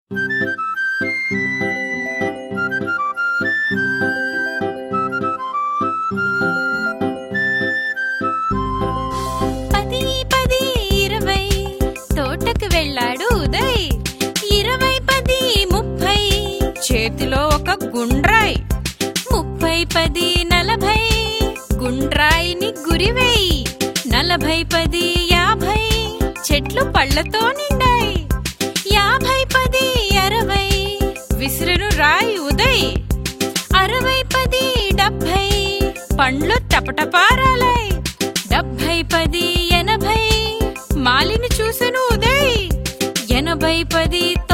పది పది ఇరవై తోటకు వెళ్ళాడు ఉదయ్ ఇరవై పది ముప్పై చేతిలో ఒక గుండ్రాయ్ ముప్పై పది నలభై గుండ్రాయిని గురివేయి నలభై పది యాభై చెట్లు పళ్ళతో నిండాయి యాభై పది అరవై విసురును రాయి ఉదయ్ అరవై పది డెబ్భై పండ్లు టపటపారాలాయ్ డెబ్భై పది ఎనభై మాలిని చూసెను ఉదయ్ ఎనభై పది